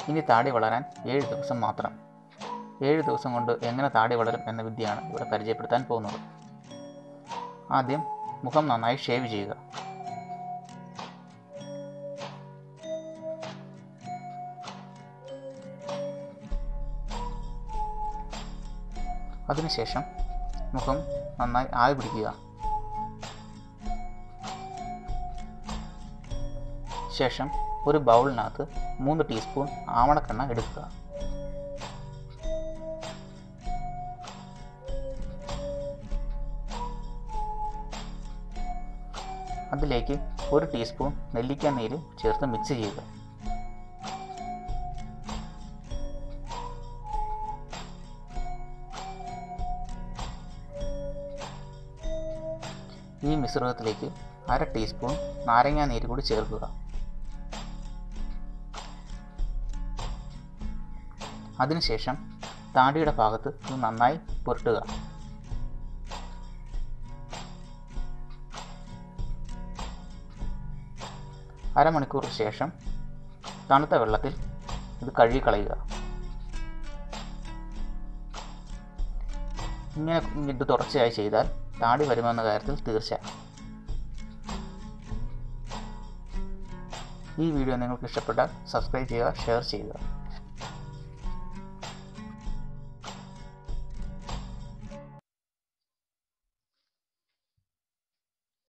ഇനി താടി വളരാൻ ഏഴ് ദിവസം മാത്രം ഏഴ് ദിവസം കൊണ്ട് എങ്ങനെ താടി വളരും എന്ന വിദ്യയാണ് ഇവിടെ പരിചയപ്പെടുത്താൻ പോകുന്നത് ആദ്യം മുഖം നന്നായി ഷേവ് ചെയ്യുക അതിനുശേഷം മുഖം നന്നായി ആവി പിടിക്കുക ശേഷം ഒരു ബൗളിനകത്ത് മൂന്ന് ടീസ്പൂൺ ആവണക്കെണ്ണ എടുക്കുക അതിലേക്ക് ഒരു ടീസ്പൂൺ നെല്ലിക്ക നീര് ചേർത്ത് മിക്സ് ചെയ്യുക ഈ മിശ്രിതത്തിലേക്ക് അര ടീസ്പൂൺ നാരങ്ങാ നീര് കൂടി ചേർക്കുക അതിനുശേഷം താടിയുടെ ഭാഗത്ത് ഇത് നന്നായി പുരട്ടുക അരമണിക്കൂർ ശേഷം തണുത്ത വെള്ളത്തിൽ ഇത് കഴുകിക്കളയുക ഇങ്ങനെ ഇത് തുടർച്ചയായി ചെയ്താൽ താടി വരുമെന്ന കാര്യത്തിൽ തീർച്ച ഈ വീഡിയോ നിങ്ങൾക്ക് ഇഷ്ടപ്പെട്ടാൽ സബ്സ്ക്രൈബ് ചെയ്യുക ഷെയർ ചെയ്യുക